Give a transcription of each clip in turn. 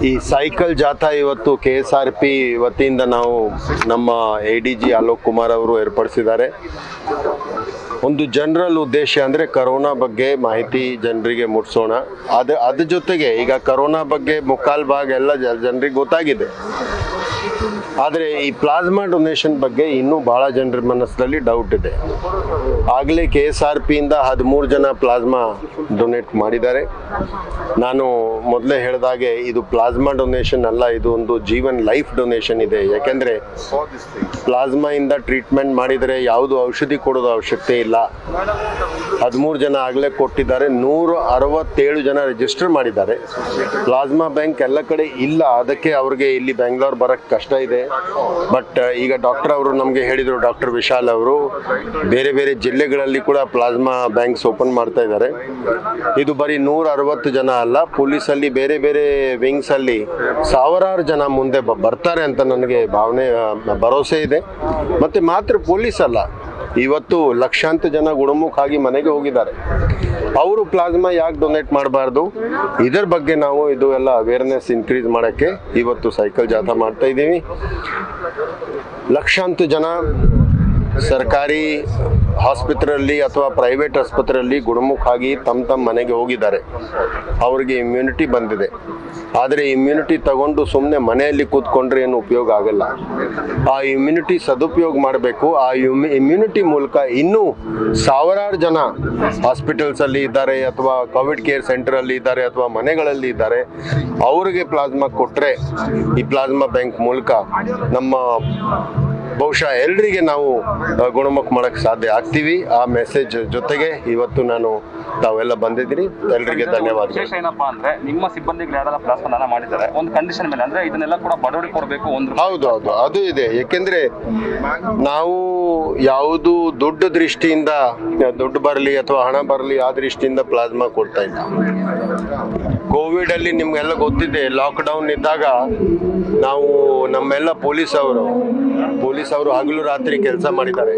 ಈ ಸೈಕಲ್ ಜಾಥಾ ಇವತ್ತು ಕೆ ಎಸ್ ಆರ್ ಪಿ ವತಿಯಿಂದ ನಾವು ನಮ್ಮ A D G Alok Kumar ಅವರು ಏರ್ಪಡಿಸಿದ್ದಾರೆ ಒಂದು ಜನರಲ್ ಉದ್ದೇಶ ಅಂದರೆ ಕರೋನಾ ಬಗ್ಗೆ ಮಾಹಿತಿ ಜನರಿಗೆ ಮುಟ್ಸೋಣ ಅದು ಅದ್ರ ಜೊತೆಗೆ ಈಗ ಕರೋನಾ ಬಗ್ಗೆ ಮುಕ್ಕಾಲು ಭಾಗ ಎಲ್ಲ ಜನರಿಗೆ ಗೊತ್ತಾಗಿದೆ ಆದರೆ ಈ ಪ್ಲಾಸ್ಮಾ ಡೊನೇಷನ್ ಬಗ್ಗೆ ಇನ್ನೂ ಭಾಳ ಜನರ ಮನಸ್ಸಲ್ಲಿ ಡೌಟ್ ಇದೆ ಆಗಲೇ ಕೆ ಎಸ್ ಆರ್ ಪಿಯಿಂದ ಹದಿಮೂರು ಜನ ಪ್ಲಾಸ್ಮಾ ಡೊನೇಟ್ ಮಾಡಿದ್ದಾರೆ ನಾನು ಮೊದಲೇ ಹೇಳಿದಾಗೆ ಇದು ಪ್ಲಾಸ್ಮಾ ಡೊನೇಷನ್ ಅಲ್ಲ ಇದು ಒಂದು ಜೀವನ್ ಲೈಫ್ ಡೊನೇಷನ್ ಇದೆ ಯಾಕೆಂದರೆ ಪ್ಲಾಸ್ಮಾಯಿಂದ ಟ್ರೀಟ್ಮೆಂಟ್ ಮಾಡಿದರೆ ಯಾವುದು ಔಷಧಿ ಕೊಡೋದು ಅವಶ್ಯಕತೆ ಇಲ್ಲ ಹದಿಮೂರು ಜನ ಆಗಲೇ ಕೊಟ್ಟಿದ್ದಾರೆ ನೂರ ಅರವತ್ತೇಳು ಜನ ರಿಜಿಸ್ಟರ್ ಮಾಡಿದ್ದಾರೆ ಪ್ಲಾಸ್ಮಾ ಬ್ಯಾಂಕ್ ಎಲ್ಲ ಕಡೆ ಇಲ್ಲ ಅದಕ್ಕೆ ಅವ್ರಿಗೆ ಇಲ್ಲಿ ಬೆಂಗಳೂರು ಬರೋಕ್ಕೆ ಕಷ್ಟ ಇದೆ ಬಟ್ ಈಗ ಡಾಕ್ಟರ್ ಅವರು ನಮಗೆ ಹೇಳಿದರು ಡಾಕ್ಟರ್ ವಿಶಾಲ್ ಅವರು ಬೇರೆ ಬೇರೆ ಜಿಲ್ಲೆಗಳಲ್ಲಿ ಕೂಡ ಪ್ಲಾಸ್ಮಾ ಬ್ಯಾಂಕ್ಸ್ ಓಪನ್ ಮಾಡ್ತಾ ಇದ್ದಾರೆ ಇದು ಬರೀ ನೂರ ಅರವತ್ತು ಜನ ಅಲ್ಲ ಪೊಲೀಸಲ್ಲಿ ಬೇರೆ ಬೇರೆ ವಿಂಗ್ಸಲ್ಲಿ ಸಾವಿರಾರು ಜನ ಮುಂದೆ ಬ- ಬರ್ತಾರೆ ಅಂತ ನನಗೆ ಭಾವನೆ ಆ, ಭರವಸೆ ಇದೆ ಮತ್ತು ಮಾತ್ರ ಪೊಲೀಸ್ ಅಲ್ಲ ಇವತ್ತು ಲಕ್ಷಾಂತರ ಜನ ಗುಣಮುಖ ಆಗಿ ಮನೆಗೆ ಹೋಗಿದ್ದಾರೆ ಅವರು ಪ್ಲಾಸ್ಮಾ ಯಾಕೆ ಡೊನೇಟ್ ಮಾಡಬಾರ್ದು ಇದರ ಬಗ್ಗೆ ನಾವು ಇದು ಎಲ್ಲ ಅವೇರ್ನೆಸ್ ಇನ್ಕ್ರೀಸ್ ಮಾಡೋಕ್ಕೆ ಇವತ್ತು ಸೈಕಲ್ ಜಾಥಾ ಮಾಡ್ತಾ ಇದ್ದೀವಿ ಲಕ್ಷಾಂತರ ಜನ ಸರ್ಕಾರಿ ಆಸ್ಪತ್ರೆಯಲ್ಲಿ ಅಥವಾ ಪ್ರೈವೇಟ್ ಆಸ್ಪತ್ರೆಯಲ್ಲಿ ಗುಣಮುಖ ಆಗಿ ತಮ್ಮ ತಮ್ಮ ಮನೆಗೆ ಹೋಗಿದ್ದಾರೆ ಅವರಿಗೆ ಇಮ್ಯುನಿಟಿ ಬಂದಿದೆ ಆದರೆ ಇಮ್ಯುನಿಟಿ ತಗೊಂಡು ಸುಮ್ಮನೆ ಮನೆಯಲ್ಲಿ ಕೂತ್ಕೊಂಡ್ರೆ ಏನು ಉಪಯೋಗ ಆಗಲ್ಲ ಆ ಇಮ್ಯುನಿಟಿ ಸದುಪಯೋಗ ಮಾಡಬೇಕು ಆ ಇಮ್ಯುನಿಟಿ ಮೂಲಕ ಇನ್ನೂ ಸಾವಿರಾರು ಜನ ಹಾಸ್ಪಿಟಲ್ಸ್ ಅಲ್ಲಿ ಇದ್ದಾರೆ ಅಥವಾ ಕೋವಿಡ್ ಕೇರ್ ಸೆಂಟರ್ ಅಲ್ಲಿ ಇದ್ದಾರೆ ಅಥವಾ ಮನೆಗಳಲ್ಲಿ ಇದ್ದಾರೆ ಅವರಿಗೆ ಪ್ಲಾಸ್ಮಾ ಕೊಟ್ಟರೆ ಈ ಪ್ಲಾಸ್ಮಾ ಬ್ಯಾಂಕ್ ಮೂಲಕ ನಮ್ಮ ಬಹುಶಃ ಎಲ್ರಿಗೆ ನಾವು ಆ, ಗುಣಮುಖ ಮಾಡಕ್ಕೆ ಸಾಧ್ಯ ಆಗ್ತೀವಿ ಆ ಮೆಸೇಜ್ ಜೊತೆಗೆ ಇವತ್ತು ನಾನು ತಾವೆಲ್ಲ ಬಂದಿದ್ದೀರಿ ಎಲ್ರಿಗೆ ಧನ್ಯವಾದಗಳು ವಿಶೇಷ ಏನಪ್ಪಾ ಅಂದ್ರೆ ನಿಮ್ಮ ಸಿಬ್ಬಂದಿಗಳು ಯಾರೆಲ್ಲ ಪ್ಲಾಸ್ಮಾ ದಾನ ಮಾಡಿದ್ದಾರೆ ಒಂದು ಕಂಡೀಷನ್ ಮೇಲೆ ಅಂದ್ರೆ ಇದನ್ನೆಲ್ಲ ಕೂಡ ಬಡವರಿಗೆ ಕೊಡಬೇಕು ಒಂದು ಹೌದು ಹೌದು ಅದು ಇದೆ ಯಾಕೆಂದ್ರೆ ನಾವು ಯಾವುದು ದುಡ್ಡು ದೃಷ್ಟಿಯಿಂದ ದುಡ್ಡು ಬರಲಿ ಅಥವಾ ಹಣ ಬರಲಿ ಆ ದೃಷ್ಟಿಯಿಂದ ಪ್ಲಾಸ್ಮಾ ಕೊಡ್ತಾ ಇಲ್ಲ ಕೋವಿಡ್ ಅಲ್ಲಿ ನಿಮ್ಗೆಲ್ಲ ಗೊತ್ತಿದೆ ಲಾಕ್ಡೌನ್ ಇದ್ದಾಗ ನಾವು ನಮ್ಮೆಲ್ಲ ಪೊಲೀಸ್ ಅವರು ಪೊಲೀಸ್ ಅವರು ಹಗಲು ರಾತ್ರಿ ಕೆಲಸ ಮಾಡಿದ್ದಾರೆ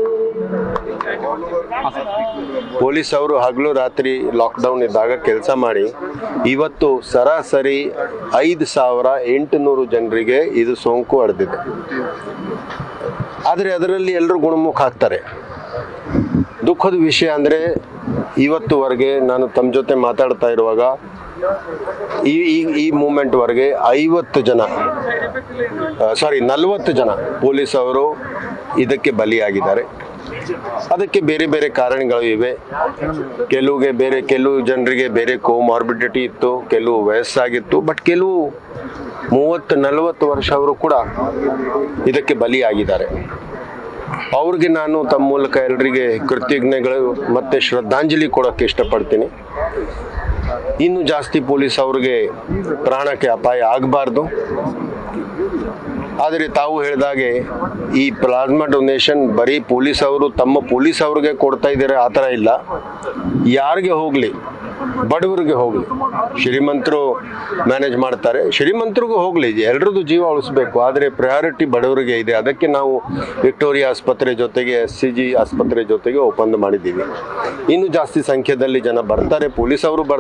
ಪೊಲೀಸ್ ಅವರು ಹಗಲು ರಾತ್ರಿ ಲಾಕ್ಡೌನ್ ಇದ್ದಾಗ ಕೆಲಸ ಮಾಡಿ ಇವತ್ತು ಸರಾಸರಿ ಐದು ಸಾವಿರ ಎಂಟುನೂರು ಜನರಿಗೆ ಇದು ಸೋಂಕು ಹರಡಿದೆ ಆದರೆ ಅದರಲ್ಲಿ ಎಲ್ಲರೂ ಗುಣಮುಖ ಆಗ್ತಾರೆ ದುಃಖದ ವಿಷಯ ಅಂದರೆ ಇವತ್ತುವರೆಗೆ ನಾನು ತಮ್ಮ ಜೊತೆ ಮಾತಾಡ್ತಾ ಇರುವಾಗ ಈ ಈ ಈ ಮೂಮೆಂಟ್ವರೆಗೆ ಐವತ್ತು ಜನ ಸಾರಿ ನಲವತ್ತು ಜನ ಪೊಲೀಸ್ ಅವರು ಇದಕ್ಕೆ ಬಲಿಯಾಗಿದ್ದಾರೆ ಅದಕ್ಕೆ ಬೇರೆ ಬೇರೆ ಕಾರಣಗಳು ಇವೆ ಕೆಲವುಗೆ ಬೇರೆ ಕೆಲವು ಜನರಿಗೆ ಬೇರೆ ಕೋಮಾರ್ಬಿಡಿಟಿ ಇತ್ತು ಕೆಲವು ವಯಸ್ಸಾಗಿತ್ತು ಬಟ್ ಕೆಲವು ಮೂವತ್ತು ನಲವತ್ತು ವರ್ಷ ಅವರು ಕೂಡ ಇದಕ್ಕೆ ಬಲಿಯಾಗಿದ್ದಾರೆ ಅವ್ರಿಗೆ ನಾನು ತಮ್ಮ ಮೂಲಕ ಎಲ್ಲರಿಗೆ ಕೃತಜ್ಞಗಳು ಮತ್ತೆ ಶ್ರದ್ಧಾಂಜಲಿ ಕೊಡೋಕ್ಕೆ ಇಷ್ಟಪಡ್ತೀನಿ ಇನ್ನು ಜಾಸ್ತಿ ಪೊಲೀಸ್ ಅವ್ರಿಗೆ ಪ್ರಾಣಕ್ಕೆ ಅಪಾಯ ಆಗಬಾರ್ದು ಆದರೆ ತಾವು ಹೇಳಿದಾಗೆ ಈ ಪ್ಲಾಸ್ಮಾ ಡೊನೇಷನ್ ಬರೀ ಪೊಲೀಸ್ ಅವರು ತಮ್ಮ ಪೊಲೀಸ್ ಅವ್ರಿಗೆ ಕೊಡ್ತಾ ಇದ್ದಾರೆ ಆ ಥರ ಇಲ್ಲ ಯಾರಿಗೆ ಹೋಗಲಿ ಬಡವರಿಗೆ ಹೋಗಲಿ ಶ್ರೀಮಂತರು ಮ್ಯಾನೇಜ್ ಮಾಡ್ತಾರೆ ಶ್ರೀಮಂತರಿಗೂ ಹೋಗಲಿ ಎಲ್ಲರದ್ದು ಜೀವ ಉಳಿಸ್ಬೇಕು ಆದರೆ ಪ್ರಯಾರಿಟಿ ಬಡವರಿಗೆ ಇದೆ ಅದಕ್ಕೆ ನಾವು ವಿಕ್ಟೋರಿಯಾ ಆಸ್ಪತ್ರೆ ಜೊತೆಗೆ ಎಸ್ ಸಿ ಜಿ ಆಸ್ಪತ್ರೆ ಜೊತೆಗೆ ಒಪ್ಪಂದ ಮಾಡಿದ್ದೀವಿ ಇನ್ನೂ ಜಾಸ್ತಿ ಸಂಖ್ಯೆಯಲ್ಲಿ ಜನ ಬರ್ತಾರೆ ಪೊಲೀಸ್ ಅವರು ಬರ್ತಾರೆ